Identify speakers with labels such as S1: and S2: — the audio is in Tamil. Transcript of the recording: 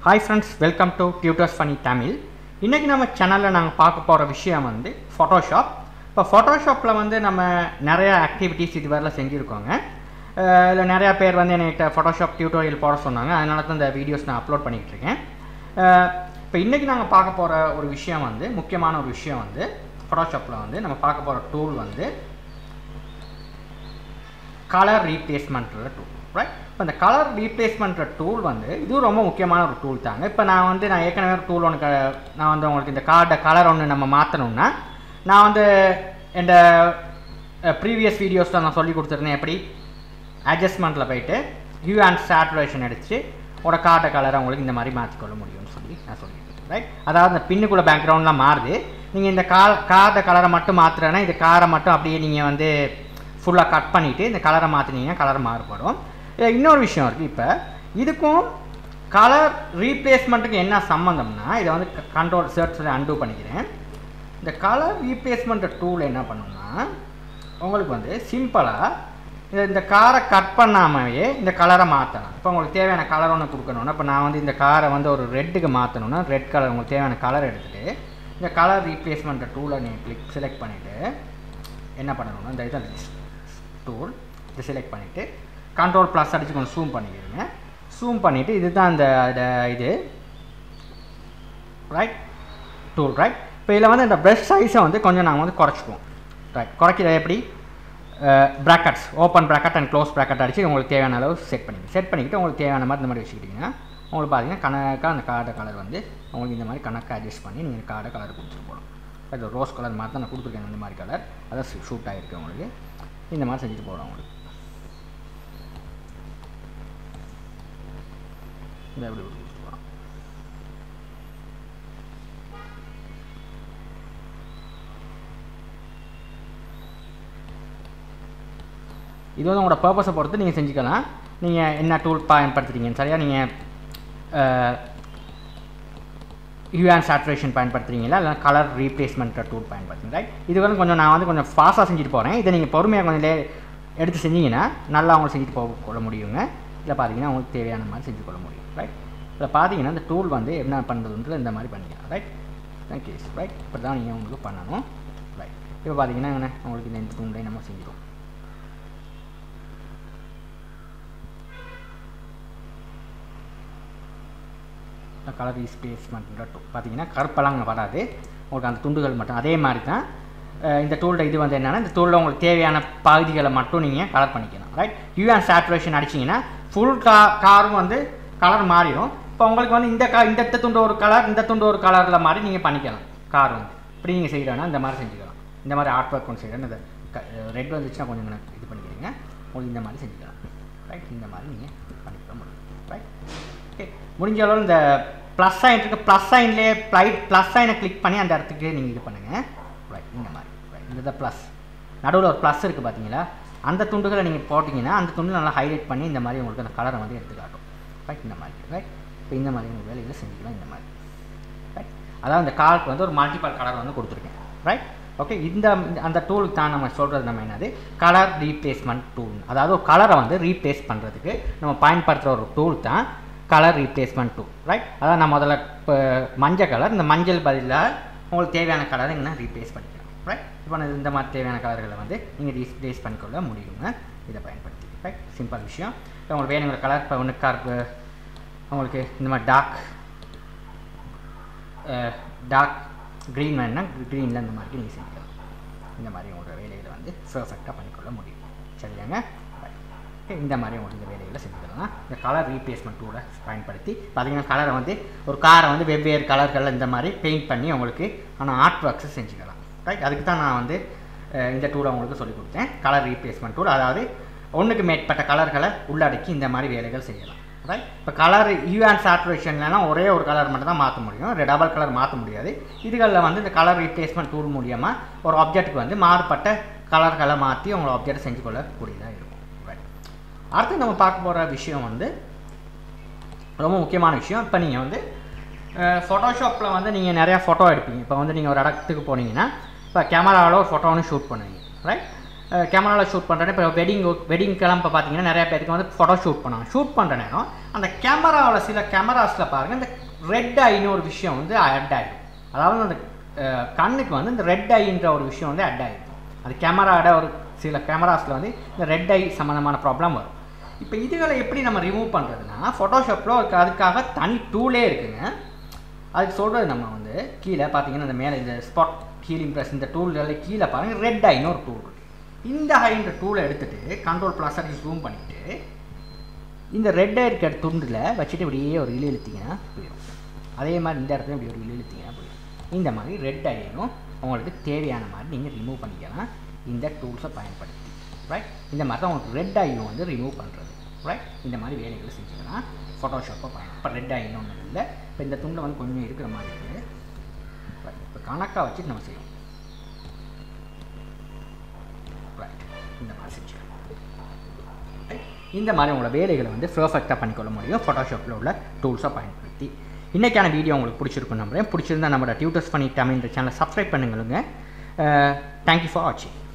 S1: Hi friends welcome to tutors funny Tamil இன்றைக்கி நம்ம சேனலில் நாங்கள் பார்க்க போகிற விஷயம் வந்து ஃபோட்டோஷாப் இப்போ ஃபோட்டோஷாப்பில் வந்து நம்ம நிறையா ஆக்டிவிட்டீஸ் இதுவரையில் செஞ்சுருக்கோங்க இல்லை நிறையா பேர் வந்து என்கிட்ட ஃபோட்டோஷாப் டியூட்டோரியல் போட சொன்னாங்க அதனால தான் இந்த வீடியோஸ் நான் அப்லோட் பண்ணிகிட்டு இருக்கேன் இப்போ இன்றைக்கி நாங்கள் பார்க்க போகிற ஒரு விஷயம் வந்து முக்கியமான ஒரு விஷயம் வந்து ஃபோட்டோஷாப்பில் வந்து நம்ம பார்க்க போகிற டூல் வந்து கலர் ரீப்ளேஸ்மெண்ட்ற டூல் ரைட் இப்போ இந்த கலர் ரீப்ளேஸ்மெண்ட்ற டூல் வந்து இதுவும் ரொம்ப முக்கியமான ஒரு டூல் தாங்க இப்போ நான் வந்து நான் ஏற்கனவே ஒரு டூல் ஒன்று க- நான் வந்து உங்களுக்கு இந்த கார்டை கலர் ஒன்று நம்ம மாற்றணும்னா நான் வந்து இந்த ப்ரீவியஸ் வீடியோஸில் நான் சொல்லி கொடுத்துருந்தேன் எப்படி அட்ஜஸ்ட்மெண்ட்டில் போயிட்டு ஹியூ அண்ட் சேச்சுரேஷன் அடிச்சு ஒரு கார்டை கலரை உங்களுக்கு இந்த மாதிரி மாற்றிக்கொள்ள முடியும்னு சொல்லி நான் சொல்லியிருக்கேன் ரைட் அதாவது இந்த பின்னுக்குள்ள பேக்ரவுண்ட்லாம் மாறுது நீங்கள் இந்த கா கார்டை கலரை மட்டும் மாற்றுறேன்னா இந்த காரை மட்டும் அப்படியே நீங்கள் வந்து ஃபுல்லாக கட் பண்ணிவிட்டு இந்த கலரை மாற்றினீங்கன்னா கலர் மாறுபடும் இதுல இன்னொரு விஷயம் இருக்குது இப்போ இதுக்கும் கலர் ரீப்ளேஸ்மெண்ட்டுக்கு என்ன சம்மந்தம்னா இதை வந்து கண்ட்ரோல் சர்ச் அன்டூ பண்ணிக்கிறேன் இந்த கலர் ரீப்ளேஸ்மெண்ட் டூல் என்ன பண்ணுன்னா உங்களுக்கு வந்து சிம்பிளாக இந்த இந்த காரை கட் பண்ணாமவே இந்த கலரை மாற்றலாம் இப்போ உங்களுக்கு தேவையான கலர் ஒன்று கொடுக்கணும்னா இப்போ நான் வந்து இந்த காரை வந்து ஒரு ரெட்டுக்கு மாற்றணும்னா ரெட் கலர் உங்களுக்கு தேவையான கலர் எடுத்துகிட்டு இந்த கலர் ரீப்ளேஸ்மெண்ட் டூலை நீங்கள் கிளிக் செலக்ட் பண்ணிவிட்டு என்ன பண்ணணும்னா இந்த இதை டூல் இதை செலக்ட் பண்ணிவிட்டு கண்ட்ரோல் ப்ளஸ் அடிச்சு கொஞ்சம் ஜூம் பண்ணிக்கிறீங்க ஜூம் பண்ணிவிட்டு இதுதான் இந்த இந்த இது ரைட் டூல் ரைட் இப்போ இதில் வந்து இந்த ப்ரஷ் சைஸை வந்து கொஞ்சம் நாங்கள் வந்து குறைச்சிக்குவோம் ரைட் குறைக்கிறது எப்படி brackets open bracket and close bracket அடிச்சு உங்களுக்கு தேவையான அளவு செட் பண்ணிங்க செட் பண்ணிக்கிட்டு உங்களுக்கு தேவையான மாதிரி இந்த மாதிரி வச்சுக்கிட்டிங்கன்னா உங்களுக்கு பார்த்தீங்கன்னா கணக்காக அந்த கார்டை கலர் வந்து உங்களுக்கு இந்த மாதிரி கணக்காக அட்ஜஸ்ட் பண்ணி நீங்கள் கார்டை கலர் கொடுத்துட்டு போகலாம் அது ரோஸ் கலர் மாதிரி தான் நான் கொடுத்துருக்கேன் இந்த மாதிரி கலர் அதான் ஷூட் ஆகிருக்கு உங்களுக்கு இந்த மாதிரி செஞ்சுட்டு போகிறோம் உங்களுக்கு இந்த எப்படி கொடுத்துட்டு போகிறோம் இது வந்து உங்களோட பர்பஸை பொறுத்து நீங்கள் செஞ்சுக்கலாம் நீங்கள் என்ன டூல் பயன்படுத்துறீங்கன்னு சரியா நீங்கள் யூஆன் சேச்சுரேஷன் பயன்படுத்துறீங்களா இல்லை கலர் ரீப்ளேஸ்மெண்ட் டூல் பயன்படுத்துங்க ரைட் இது வந்து கொஞ்சம் நான் வந்து கொஞ்சம் ஃபாஸ்ட்டாக செஞ்சுட்டு போகிறேன் இதை நீங்கள் பொறுமையாக கொஞ்சம் லே எடுத்து செஞ்சீங்கன்னா நல்லா அவங்க செஞ்சுட்டு போக கொள்ள முடியுங்க இதில் பார்த்தீங்கன்னா உங்களுக்கு தேவையான மாதிரி செஞ்சு கொள்ள முடியும் ரைட் இதில் பார்த்தீங்கன்னா இந்த டூல் வந்து என்ன பண்ணுறதுன்றது இந்த மாதிரி பண்ணிக்கலாம் ரைட் தேங்க்யூ ரைட் இப்படி தான் நீங்கள் உங்களுக்கு பண்ணணும் ரைட் இப்போ பார்த்தீங்கன்னா என்ன உங்களுக்கு இந்த டூலை நம்ம செஞ்சிடும் கலர் ரீஸ்பேஸ்மெண்ட் பார்த்தீங்கன்னா கருப்பெல்லாம் அங்கே வராது உங்களுக்கு அந்த துண்டுகள் மட்டும் அதே மாதிரி தான் அஹ் இந்த டூலோட இது வந்து என்னென்னா இந்த டூலில் உங்களுக்கு தேவையான பகுதிகளை மட்டும் நீங்கள் கலர் பண்ணிக்கலாம் ரைட் யூஎன் சேச்சுரேஷன் அடிச்சிங்கன்னா ஃபுல் கா காரும் வந்து கலர் மாறிடும் இப்போ உங்களுக்கு வந்து இந்த கா இந்த துண்டு ஒரு கலர் இந்த துண்டு ஒரு கலரில் மாதிரி நீங்கள் பண்ணிக்கலாம் கார் வந்து இப்படி நீங்கள் செய்கிறோன்னா இந்த மாதிரி செஞ்சுக்கலாம் இந்த மாதிரி ஆர்ட் ஒர்க் ஒன்று செய்கிறேன் இந்த ரெட் வந்துச்சுன்னா கொஞ்சம் எனக்கு இது பண்ணிக்கிறீங்க உங்களுக்கு இந்த மாதிரி செஞ்சுக்கலாம் ரைட் இந்த மாதிரி நீங்கள் பண்ணிக்க முடியும் ரைட் ஓகே முடிஞ்ச அளவு இந்த ப்ளஸ் சைன் இருக்கு ப்ளஸ் சைன்லேயே ப்ளைட் ப்ளஸ் சைனை கிளிக் பண்ணி அந்த இடத்துக்கு நீங்கள் இது பண்ணுங்கள் ரைட் இந்த மாதிரி ரைட் இந்த ப்ளஸ் நடுவில் ஒரு ப்ளஸ் இருக்குது பார்த்தீங்களா அந்த துண்டுகளை நீங்கள் போட்டிங்கன்னா அந்த துண்டு நல்லா ஹைலைட் பண்ணி இந்த மாதிரி உங்களுக்கு அந்த கலரை வந்து எடுத்து காட்டும் ரைட் இந்த மாதிரி ரைட் இப்போ இந்த மாதிரி உங்கள் வேலைகளை செஞ்சுக்கலாம் இந்த மாதிரி ரைட் அதாவது இந்த காருக்கு வந்து ஒரு மல்டிபல் கலர் வந்து கொடுத்துருக்கேன் ரைட் ஓகே இந்த இந்த- அந்த டூலுக்கு தான் நம்ம சொல்கிறது நம்ம என்னது கலர் ரீப்ளேஸ்மெண்ட் டூல் அதாவது ஒரு கலரை வந்து ரீப்ளேஸ் பண்ணுறதுக்கு நம்ம பயன்படுத்துகிற ஒரு டூல் தான் கலர் ரீப்ளேஸ்மெண்ட் டூல் ரைட் அதான் நான் முதல்ல இப்போ மஞ்சள் கலர் இந்த மஞ்சள் பதிலாக உங்களுக்கு தேவையான கலரை என்ன ரீப்ளேஸ் பண்ணிக்கலாம் ரைட் இப்போ நான் இந்த மாதிரி தேவையான கலர்களை வந்து நீங்கள் ரீப்ளேஸ் பண்ணிக்கொள்ள முடியுங்க இதை பயன்படுத்தி ரைட் சிம்பிள் விஷயம் இப்போ உங்களுக்கு வேணுங்கிற கலர் இப்போ ஒன்று கருப்பு உங்களுக்கு இந்த மாதிரி டார்க் டார்க் க்ரீன் வேணுன்னா க்ரீனில் இந்த மாதிரி நீங்கள் செஞ்சுக்கலாம் இந்த மாதிரி உங்களோட வேலைகளை வந்து பர்ஃபெக்டாக பண்ணிக்கொள்ள முடியும் சரியாங்க Right. Okay, இந்த மாதிரி உங்களுக்கு இந்த வேலைகளை செஞ்சுக்கலாம் இந்த கலர் ரீப்ளேஸ்மெண்ட் டூலை பயன்படுத்தி பார்த்தீங்கன்னா கலரை வந்து ஒரு காரை வந்து வெவ்வேறு கலர்களில் இந்த மாதிரி பெயிண்ட் பண்ணி உங்களுக்கு ஆனால் ஆர்ட் ஒர்க்ஸை செஞ்சுக்கலாம் ரைட் அதுக்கு தான் நான் வந்து அஹ், இந்த டூலை உங்களுக்கு சொல்லிக் கொடுத்தேன் கலர் ரீப்ளேஸ்மெண்ட் டூல் அதாவது ஒன்றுக்கு மேற்பட்ட கலர்களை உள்ளடக்கி இந்த மாதிரி வேலைகள் செய்யலாம் ரைட் இப்போ கலர் யூஆன் சேச்சுரேஷன்லாம் ஒரே ஒரு கலர் மட்டும் தான் மாற்ற முடியும் டபுள் கலர் மாற்ற முடியாது இதுகளில் வந்து இந்த கலர் ரீப்ளேஸ்மெண்ட் டூல் மூலியமாக ஒரு ஆப்ஜெக்ட்டுக்கு வந்து மாறுபட்ட கலர்களை மாற்றி உங்களை ஆப்ஜெக்ட் செஞ்சு கொள்ளக்கூடியதாக இருக்கும் ரைட் அடுத்து நம்ம பார்க்க போகிற விஷயம் வந்து ரொம்ப முக்கியமான விஷயம் இப்போ நீங்கள் வந்து ஃபோட்டோஷாப்பில் வந்து நீங்கள் நிறையா ஃபோட்டோ எடுப்பீங்க இப்போ வந்து நீங்கள் ஒரு இடத்துக்கு போனீங்கன்னா இப்போ கேமராவில் ஒரு ஃபோட்டோ ஒன்று ஷூட் பண்ணுவீங்க ரைட் கேமராவில் ஷூட் பண்ணுறேன் இப்போ வெட்டிங் வெட்டிங்க்கெல்லாம் இப்போ பார்த்தீங்கன்னா நிறைய பேருக்கு வந்து ஃபோட்டோ ஷூட் பண்ணுவாங்க ஷூட் பண்ணுற நேரம் அந்த கேமராவில் சில கேமராஸில் பாருங்கள் இந்த ரெட் ஐன்னு ஒரு விஷயம் வந்து அட் ஆகிடும் அதாவது அந்த அஹ், கண்ணுக்கு வந்து இந்த ரெட் ஐன்ற ஒரு விஷயம் வந்து அட் ஆகிடும் அது கேமராவோட ஒரு சில கேமராஸில் வந்து இந்த ரெட் ஐ சம்மந்தமான ப்ராப்ளம் வரும் இப்போ இதுகளை எப்படி நம்ம ரிமூவ் பண்ணுறதுனா ஃபோட்டோஷாப்பில் அதுக்காக தனி டூலே இருக்குங்க அதுக்கு சொல்கிறது நம்ம வந்து கீழே பார்த்தீங்கன்னா இந்த மேலே இந்த ஸ்பாட் ஹீலிங் ப்ளஸ் இந்த டூல்கள் கீழே பாருங்கள் ரெட் ஐன்னு ஒரு டூல் இந்த ஹைன்ற டூலை எடுத்துட்டு கண்ட்ரோல் ப்ளஸை ஜூம் பண்ணிவிட்டு இந்த ரெட் இருக்கிற துண்டில் வச்சுட்டு இப்படியே ஒரு இழு இழுத்தீங்கன்னா போயிடும் அதே மாதிரி இந்த இடத்துல இப்படி ஒரு இழு இழுத்தீங்கன்னா போயிடும் இந்த மாதிரி ரெட் ஐயும் உங்களுக்கு தேவையான மாதிரி நீங்கள் ரிமூவ் பண்ணிக்கலாம் இந்த டூல்ஸை பயன்படுத்தி ரைட் இந்த மாதிரி தான் உங்களுக்கு ரெட் ஐயும் வந்து ரிமூவ் பண்ணுறது ரைட் இந்த மாதிரி வேலைகளை செஞ்சுக்கலாம் ஃபோட்டோஷாப்பை பயன் இப்போ ரெட் ஐன்னு ஒன்றும் இல்லை இப்போ இந்த துண்டில் வந்து கொஞ்சம் இருக்கிற மாதிரி இருக்குது ரைட் இப்போ கணக்காக வச்சுட்டு நம்ம செய்யணும் ரைட் இந்த மாதிரி செஞ்சுக்கலாம் Right? இந்த மாதிரி உங்களோட வேலைகளை வந்து பர்ஃபெக்டாக பண்ணிக்கொள்ள முடியும் ஃபோட்டோஷாப்பில் உள்ள டூல்ஸை பயன்படுத்தி இன்றைக்கான வீடியோ உங்களுக்கு பிடிச்சிருக்கும் நம்புறேன் பிடிச்சிருந்தா நம்மளோட டியூட்டர்ஸ் பண்ணி தமிழ் சேனலை சப்ஸ்கிரைப் பண்ணுங்களுங்க தேங்க்யூ ஃபார் வாட்சிங்